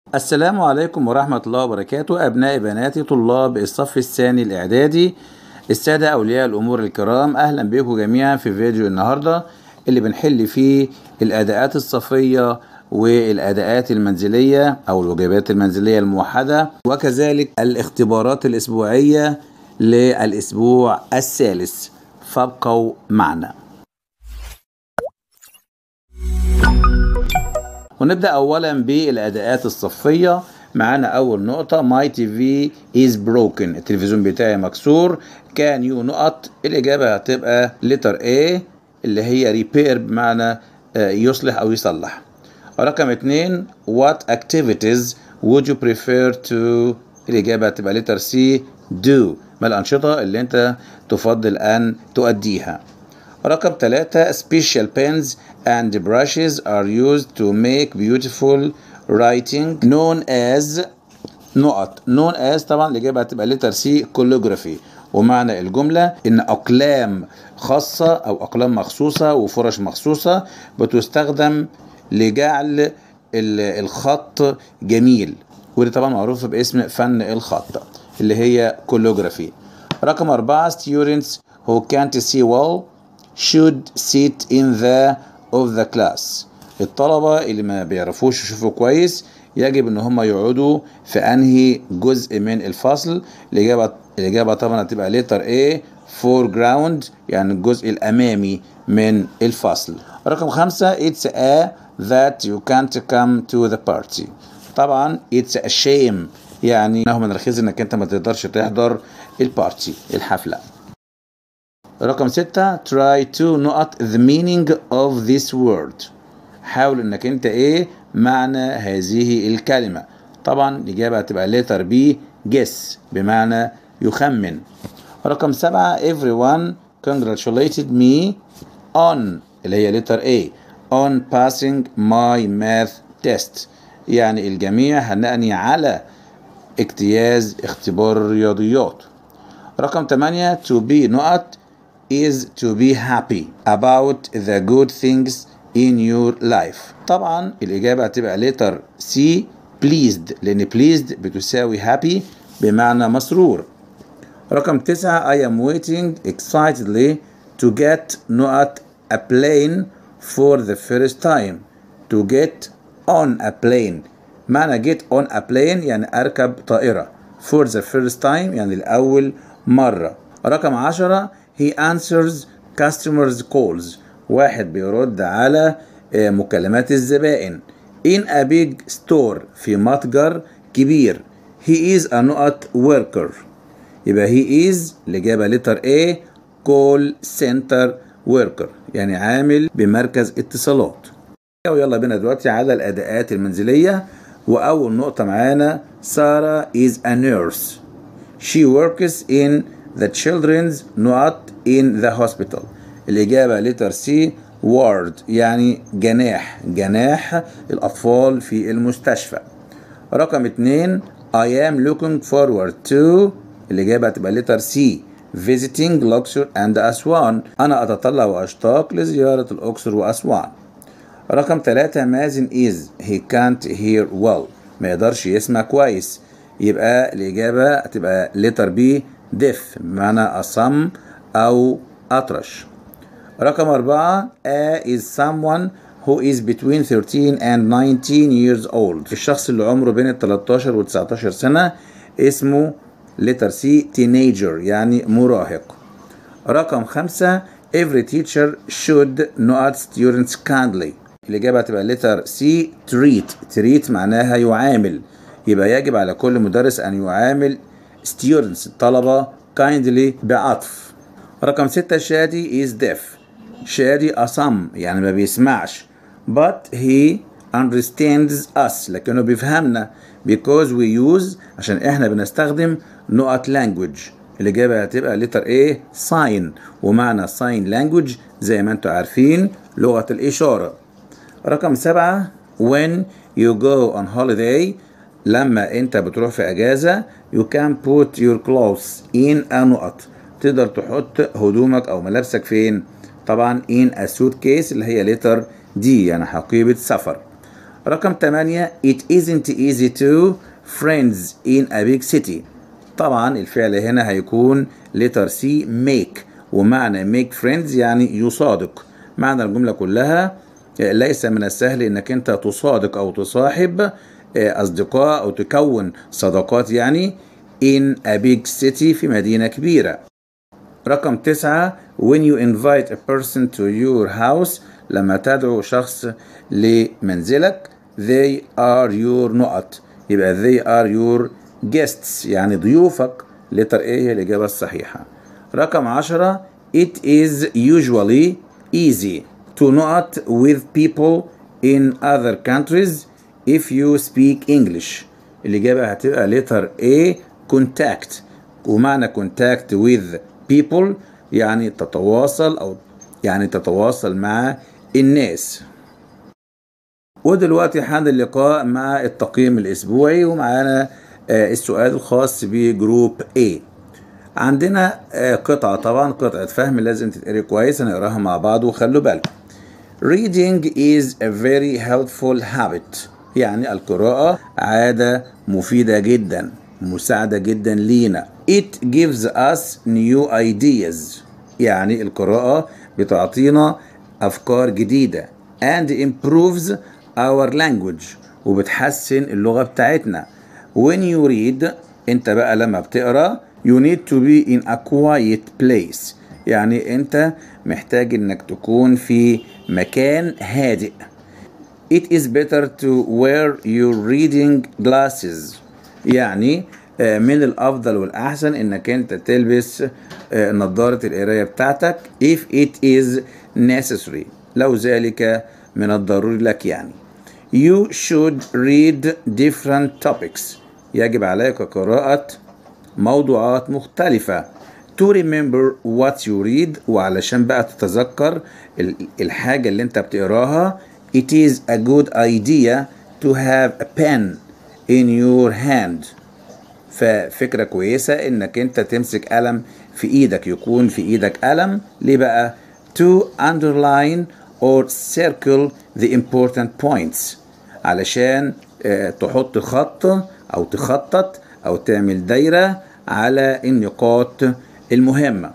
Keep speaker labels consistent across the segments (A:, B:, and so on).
A: السلام عليكم ورحمة الله وبركاته أبناء بناتي طلاب الصف الثاني الإعدادي السادة أولياء الأمور الكرام أهلا بكم جميعا في فيديو النهاردة اللي بنحل فيه الأداءات الصفية والأداءات المنزلية أو الوجبات المنزلية الموحدة وكذلك الاختبارات الأسبوعية للأسبوع الثالث فابقوا معنا ونبدأ أولا بالأداءات الصفية معانا أول نقطة ماي تي في is broken التلفزيون بتاعي مكسور كان يو نقط الإجابة هتبقى letter A اللي هي repair بمعنى يصلح أو يصلح رقم اتنين what activities would you prefer to الإجابة هتبقى letter C do ما الأنشطة اللي أنت تفضل أن تؤديها رقم ثلاثة special pens and brushes are used to make beautiful writing known as نقط known as طبعا الإجابة هتبقى letter C calligraphy ومعنى الجملة إن أقلام خاصة أو أقلام مخصوصة وفرش مخصوصة بتستخدم لجعل الخط جميل ودي طبعا معروفة باسم فن الخط اللي هي calligraphy رقم أربعة students who can't see well should sit in the of the class الطلبة اللي ما بيعرفوش يشوفوا كويس يجب ان هم يقعدوا في انهي جزء من الفصل الاجابة الاجابة طبعا هتبقى letter A foreground يعني الجزء الامامي من الفصل رقم خمسة it's a that you can't come to the party طبعا it's a shame يعني انه من الرخيص انك انت ما تقدرش تحضر البارتي الحفلة رقم ستة try to نقط the meaning of this word حاول انك انت ايه معنى هذه الكلمة طبعا الإجابة هتبقى letter B guess بمعنى يخمن رقم سبعة everyone congratulated me on اللي هي letter A on passing my math test يعني الجميع هنأني على اجتياز اختبار الرياضيات رقم 8 to be نقط is to be happy about the good things in your life طبعا الإجابة هتبقى letter C pleased لأن pleased بتساوي happy بمعنى مسرور رقم تسعة I am waiting excitedly to get نقط a plane for the first time to get on a plane معنى get on a plane يعني أركب طائرة for the first time يعني لأول مرة رقم عشرة he answers customers calls واحد بيرد على مكالمات الزبائن in a big store في متجر كبير he is a نقط worker يبقى he is الإجابة letter A call center worker يعني عامل بمركز اتصالات ويلا بينا دلوقتي على الأداءات المنزلية وأول نقطة معانا سارة is a nurse she works in the children's نقط in the hospital الإجابة letter C ward يعني جناح جناح الأطفال في المستشفى رقم اتنين I am looking forward to الإجابة هتبقى letter C visiting Luxor and أسوان أنا أتطلع وأشتاق لزيارة الأقصر وأسوان رقم ثلاثة مازن is he can't hear well ما يقدرش يسمع كويس يبقى الإجابة هتبقى letter B deaf بمعنى أصم أو أطرش رقم أربعة A is someone who is between 13 and 19 years old الشخص اللي عمره بين ال 13 و 19 سنة اسمه letter C teenager يعني مراهق رقم خمسة every teacher should not students kindly الإجابة هتبقى letter C treat treat معناها يعامل يبقى يجب على كل مدرس أن يعامل students الطلبة kindly بعطف رقم ستة شادي is deaf شادي أصم يعني ما بيسمعش but he understands us لكنه بيفهمنا because we use عشان احنا بنستخدم نقط language الإجابة هتبقى letter A sign ومعنى sign language زي ما انتم عارفين لغة الإشارة رقم سبعة when you go on holiday لما انت بتروح في اجازة you can put your clothes in a نقط تقدر تحط هدومك او ملابسك فين طبعا in a suitcase اللي هي letter D يعني حقيبة سفر رقم 8 it isn't easy to friends in a big city طبعا الفعل هنا هيكون letter C make ومعنى make friends يعني يصادق معنى الجملة كلها ليس من السهل انك انت تصادق او تصاحب اصدقاء او تكون صداقات يعني in a big city في مدينة كبيرة رقم تسعة when you invite a person to your house لما تدعو شخص لمنزلك they are your نقط يبقى they are your guests يعني ضيوفك letter A هي الإجابة الصحيحة رقم عشرة it is usually easy to not with people in other countries if you speak English الإجابة هتبقى letter A contact ومعنى contact with people يعني تتواصل أو يعني تتواصل مع الناس ودلوقتي حان اللقاء مع التقييم الأسبوعي ومعانا السؤال الخاص بجروب A عندنا قطعة طبعا قطعة فهم لازم تتقري كويس هنقراها مع بعض وخلوا بالكم Reading is a very helpful habit يعني القراءة عادة مفيدة جدا مساعدة جدا لينا It gives us new ideas يعني القراءة بتعطينا أفكار جديدة and improves our language وبتحسن اللغة بتاعتنا when you read انت بقى لما بتقرا you need to be in a quiet place يعني انت محتاج انك تكون في مكان هادئ it is better to wear your reading glasses يعني من الافضل والاحسن انك انت تلبس نظارة القراية بتاعتك if it is necessary لو ذلك من الضروري لك يعني you should read different topics يجب عليك قراءة موضوعات مختلفة to remember what you read وعلشان بقى تتذكر الحاجة اللي انت بتقراها it is a good idea to have a pen in your hand ففكرة كويسة انك انت تمسك قلم في ايدك يكون في ايدك قلم ليه بقى to underline or circle the important points علشان تحط خط او تخطط او تعمل دايرة على النقاط المهمة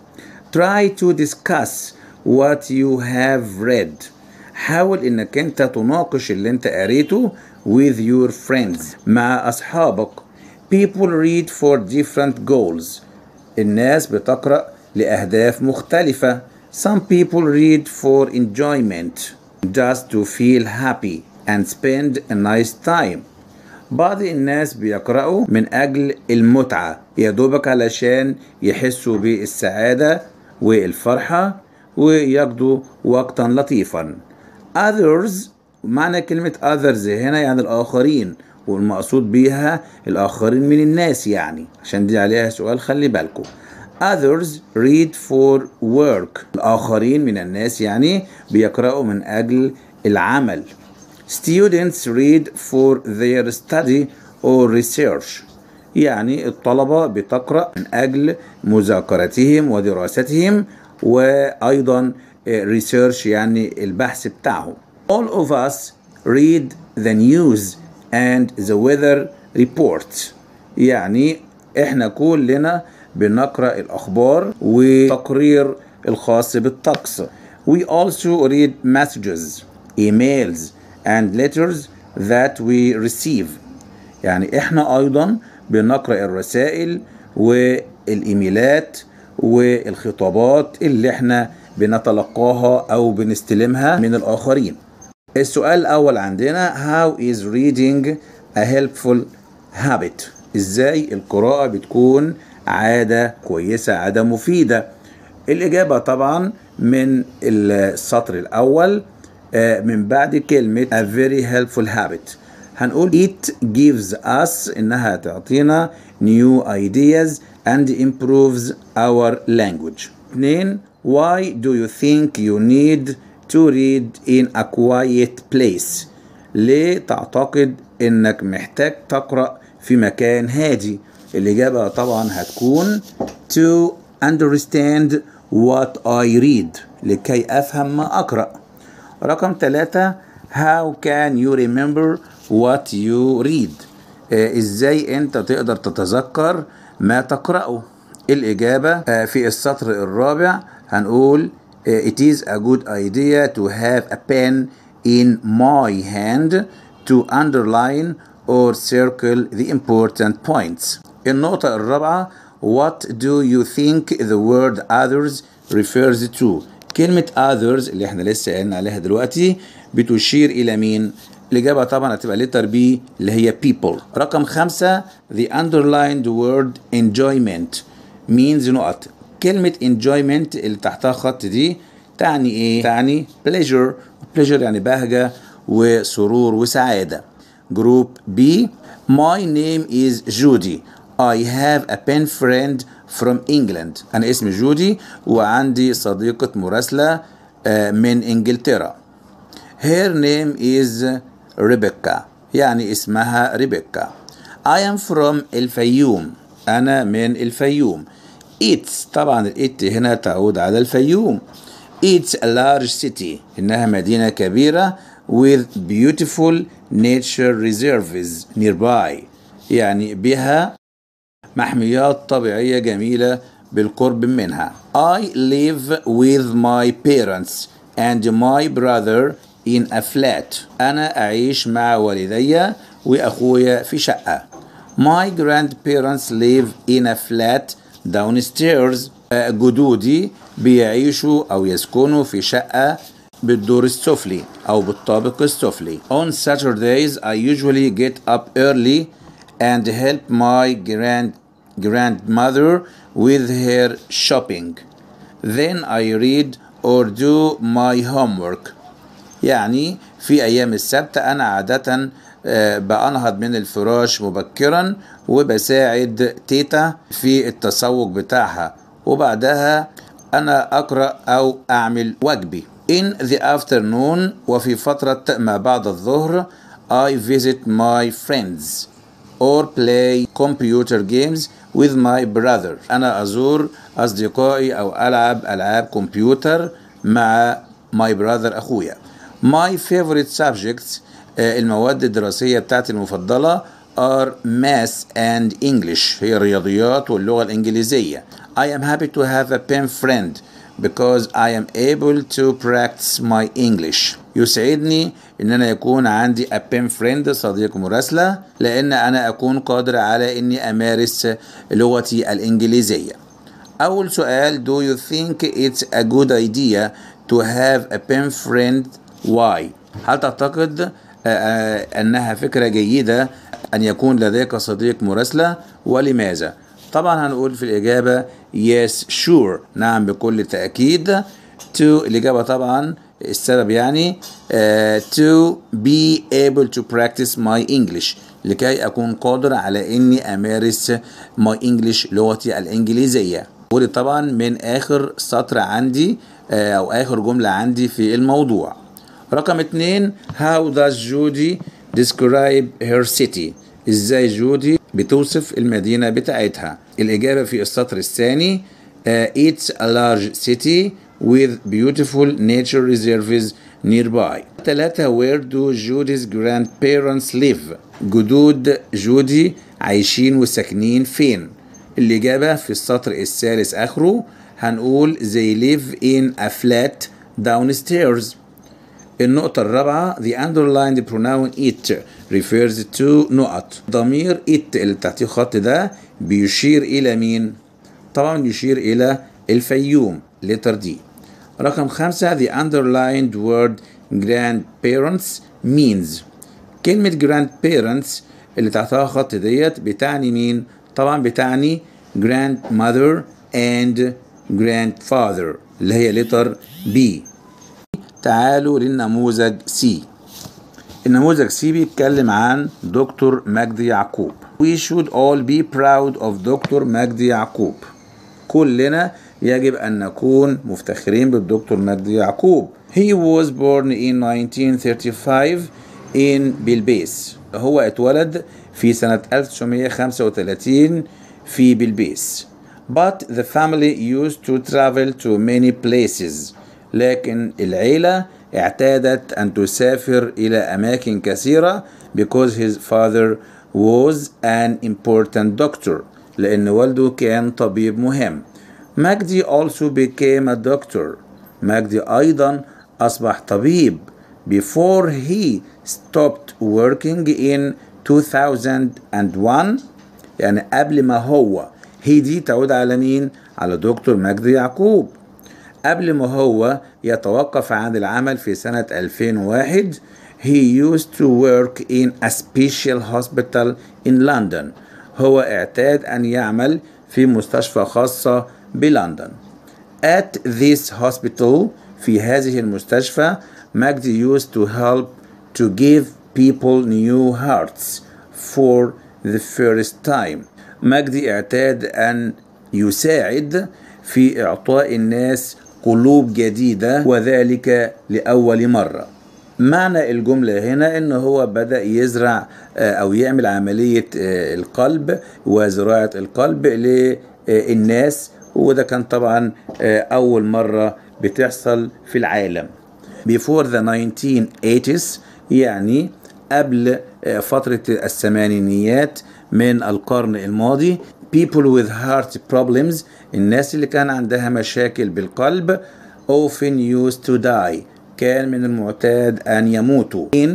A: try to discuss what you have read حاول انك انت تناقش اللي انت قريته with your friends مع اصحابك people read for different goals الناس بتقرأ لأهداف مختلفة some people read for enjoyment just to feel happy and spend a nice time بعض الناس بيقرأوا من أجل المتعة يا دوبك علشان يحسوا بالسعادة والفرحة ويقضوا وقتا لطيفا others معنى كلمة others هنا يعني الآخرين والمقصود بيها الآخرين من الناس يعني عشان دي عليها سؤال خلي بالكم others read for work الآخرين من الناس يعني بيقرأوا من أجل العمل students read for their study or research يعني الطلبة بتقرأ من أجل مذاكرتهم ودراستهم وأيضا research يعني البحث بتاعهم all of us read the news and the weather reports يعني احنا كلنا بنقرأ الأخبار وتقرير الخاص بالطقس we also read messages emails and letters that we receive يعني احنا ايضا بنقرأ الرسائل والايميلات والخطابات اللي احنا بنتلقاها او بنستلمها من الاخرين السؤال الاول عندنا how is reading a helpful habit ازاي القراءة بتكون عادة كويسة عادة مفيدة الإجابة طبعا من السطر الأول من بعد كلمة a very helpful habit هنقول it gives us إنها تعطينا new ideas and improves our language اثنين why do you think you need to read in a quiet place ليه تعتقد انك محتاج تقرأ في مكان هادي الإجابة طبعا هتكون to understand what I read لكي أفهم ما أقرأ رقم ثلاثة how can you remember what you read آه، ازاي انت تقدر تتذكر ما تقرأه الإجابة آه، في السطر الرابع هنقول آه، it is a good idea to have a pen in my hand to underline or circle the important points النقطة الرابعة what do you think the word others refers to كلمة others اللي احنا لسه قلنا عليها دلوقتي بتشير إلى مين؟ الإجابة طبعا هتبقى لتر بي اللي هي people رقم خمسة the underlined word enjoyment means نقط كلمة enjoyment اللي تحتها خط دي تعني ايه؟ تعني pleasure pleasure يعني بهجة وسرور وسعادة جروب B My name is Judy I have a pen friend from England أنا اسمي جودي وعندي صديقة مراسلة آه، من إنجلترا Her name is Rebecca يعني اسمها ريبيكا I am from الفيوم أنا من الفيوم It's طبعا الإت هنا تعود على الفيوم It's a large city إنها مدينة كبيرة with beautiful nature reserves nearby يعني بها محميات طبيعية جميلة بالقرب منها I live with my parents and my brother in a flat أنا أعيش مع والدي وأخويا في شقة My grandparents live in a flat downstairs آه، جدودي بيعيشوا أو يسكنوا في شقة بالدور السفلي أو بالطابق السفلي On Saturdays I usually get up early and help my grand grandmother with her shopping. Then I read or do my homework. يعني في أيام السبت أنا عادة آه، بأنهض من الفراش مبكرا وبساعد تيتا في التسوق بتاعها وبعدها أنا أقرأ أو أعمل واجبي In the afternoon وفي فترة ما بعد الظهر I visit my friends or play computer games with my brother أنا أزور أصدقائي أو ألعب ألعاب كمبيوتر مع my brother أخويا My favorite subjects آه، المواد الدراسية بتاعتي المفضلة are math and English هي الرياضيات واللغة الإنجليزية I am happy to have a pen friend because I am able to practice my English يسعدني ان انا يكون عندي a pen friend صديق مراسلة لان انا اكون قادر على اني امارس لغتي الانجليزية اول سؤال do you think it's a good idea to have a pen friend why هل تعتقد آه، آه، انها فكرة جيدة ان يكون لديك صديق مراسلة ولماذا طبعا هنقول في الإجابة yes sure نعم بكل تأكيد to الإجابة طبعا السبب يعني uh, to be able to practice my English لكي أكون قادر على إني أمارس my English لغتي الإنجليزية ودي طبعا من آخر سطر عندي uh, أو آخر جملة عندي في الموضوع رقم اتنين how does Judy describe her city ازاي جودي بتوصف المدينة بتاعتها الإجابة في السطر الثاني uh, It's a large city with beautiful nature reserves nearby ثلاثة Where do Judy's grandparents live جدود جودي عايشين وساكنين فين الإجابة في السطر الثالث آخره هنقول they live in a flat downstairs النقطة الرابعة the underlined pronoun it refers to نقط ضمير it اللي تحتيه خط ده بيشير إلى مين؟ طبعا يشير إلى الفيوم letter D رقم خمسة the underlined word grandparents means كلمة grandparents اللي تحتها خط ديت بتعني مين؟ طبعا بتعني grandmother and grandfather اللي هي letter B تعالوا للنموذج سي النموذج سي بيتكلم عن دكتور مجدي يعقوب We should all be proud of دكتور مجدي يعقوب كلنا يجب أن نكون مفتخرين بالدكتور مجدي يعقوب He was born in 1935 in بلبيس هو اتولد في سنة 1935 في بلبيس But the family used to travel to many places لكن العيلة اعتادت أن تسافر إلى أماكن كثيرة because his father was an important doctor لأن والده كان طبيب مهم مجدي also became a doctor مجدي أيضا أصبح طبيب before he stopped working in 2001 يعني قبل ما هو هي دي تعود على مين؟ على دكتور مجدي يعقوب قبل ما هو يتوقف عن العمل في سنة 2001 he used to work in a special hospital in London هو اعتاد أن يعمل في مستشفى خاصة بلندن At this hospital في هذه المستشفى مجدي used to help to give people new hearts for the first time مجدي اعتاد أن يساعد في إعطاء الناس قلوب جديدة وذلك لأول مرة معنى الجملة هنا إن هو بدأ يزرع أو يعمل عملية القلب وزراعة القلب للناس وده كان طبعا أول مرة بتحصل في العالم before the 1980s يعني قبل فترة الثمانينيات من القرن الماضي people with heart problems الناس اللي كان عندها مشاكل بالقلب often used to die كان من المعتاد أن يموتوا in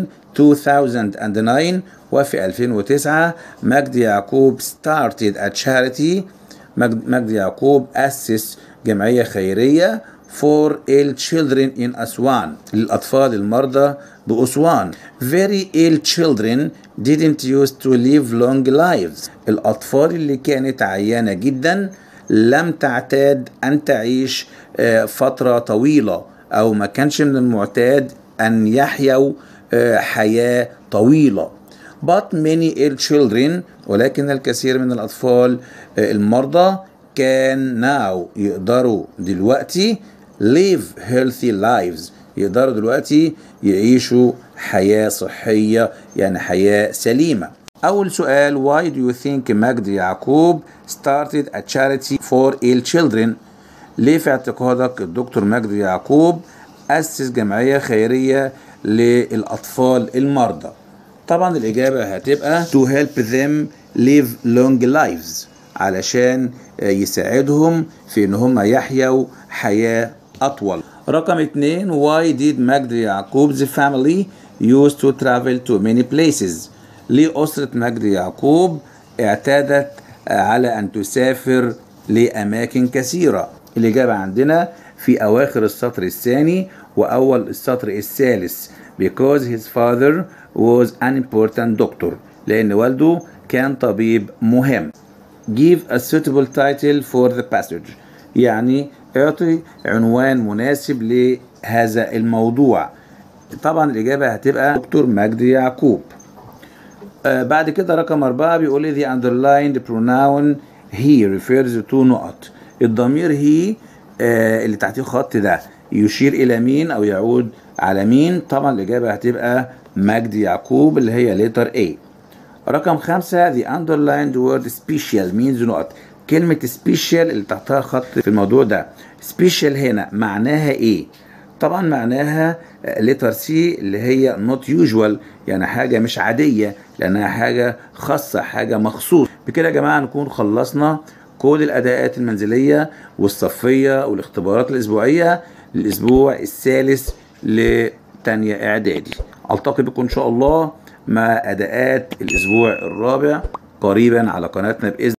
A: 2009 وفي 2009 مجدي يعقوب started a charity مجدي يعقوب أسس جمعية خيرية for ill children in أسوان للأطفال المرضى بأسوان very ill children didn't used to live long lives الأطفال اللي كانت عيانة جدا لم تعتاد أن تعيش فترة طويلة أو ما كانش من المعتاد أن يحيوا حياة طويلة but many ill children ولكن الكثير من الأطفال المرضى كان now يقدروا دلوقتي live healthy lives يقدروا دلوقتي يعيشوا حياة صحية يعني حياة سليمة أول سؤال why do you think مجدي يعقوب started a charity for ill children ليه في اعتقادك الدكتور مجدي يعقوب أسس جمعية خيرية للأطفال المرضى طبعا الإجابة هتبقى to help them live long lives علشان يساعدهم في ان هم يحيوا حياة اطول رقم اتنين why did مجدي يعقوب the family used to travel to many places ليه أسرة مجدي يعقوب اعتادت على أن تسافر لأماكن كثيرة الإجابة عندنا في أواخر السطر الثاني وأول السطر الثالث because his father was an important doctor لأن والده كان طبيب مهم give a suitable title for the passage يعني اعطي عنوان مناسب لهذا الموضوع طبعا الإجابة هتبقى دكتور مجدي يعقوب آه بعد كده رقم أربعة بيقول لي the underlined pronoun he refers to نقط الضمير هي آه اللي تحتيه خط ده يشير إلى مين أو يعود على مين طبعا الإجابة هتبقى مجدي يعقوب اللي هي letter A رقم خمسة the underlined word special means نقط كلمة special اللي تحتها خط في الموضوع ده special هنا معناها ايه طبعا معناها letter C اللي هي not usual يعني حاجة مش عادية لأنها حاجة خاصة حاجة مخصوص بكده يا جماعة نكون خلصنا كل الأداءات المنزلية والصفية والاختبارات الأسبوعية للأسبوع الثالث لتانية إعدادي ألتقي بكم إن شاء الله مع أداءات الأسبوع الرابع قريبا على قناتنا بإذن